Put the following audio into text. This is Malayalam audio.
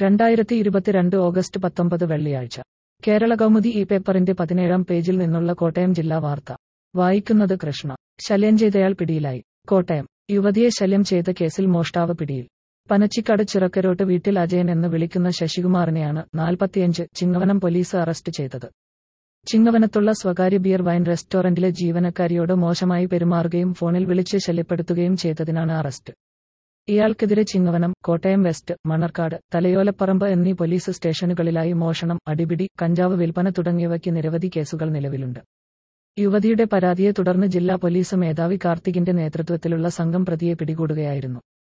രണ്ടായിരത്തി ഇരുപത്തിരണ്ട് ഓഗസ്റ്റ് പത്തൊമ്പത് വെള്ളിയാഴ്ച കേരള കൗമുദി ഈ പേപ്പറിന്റെ പതിനേഴാം പേജിൽ നിന്നുള്ള കോട്ടയം ജില്ലാ വാർത്ത വായിക്കുന്നത് കൃഷ്ണ ശല്യം ചെയ്തയാൾ പിടിയിലായി കോട്ടയം യുവതിയെ ശല്യം ചെയ്ത കേസിൽ മോഷ്ടാവ് പിടിയിൽ പനച്ചിക്കാട് ചിറക്കരോട്ട് വീട്ടിൽ അജയൻ എന്ന് വിളിക്കുന്ന ശശികുമാറിനെയാണ് നാൽപ്പത്തിയഞ്ച് ചിങ്ങവനം പോലീസ് അറസ്റ്റ് ചെയ്തത് ചിങ്ങവനത്തുള്ള സ്വകാര്യ ബിയർ വൈൻ റെസ്റ്റോറന്റിലെ ജീവനക്കാരിയോട് മോശമായി പെരുമാറുകയും ഫോണിൽ വിളിച്ച് ശല്യപ്പെടുത്തുകയും ചെയ്തതിനാണ് അറസ്റ്റ് ഇയാൾക്കെതിരെ ചിങ്ങവനം കോട്ടയം വെസ്റ്റ് മണർക്കാട് തലയോലപ്പറമ്പ് എന്നീ പോലീസ് സ്റ്റേഷനുകളിലായി മോഷണം അടിപിടി കഞ്ചാവ് വിൽപ്പന തുടങ്ങിയവയ്ക്ക് നിരവധി കേസുകൾ നിലവിലുണ്ട് യുവതിയുടെ പരാതിയെ തുടർന്ന് ജില്ലാ പോലീസ് മേധാവി കാർത്തികിന്റെ നേതൃത്വത്തിലുള്ള സംഘം പ്രതിയെ പിടികൂടുകയായിരുന്നു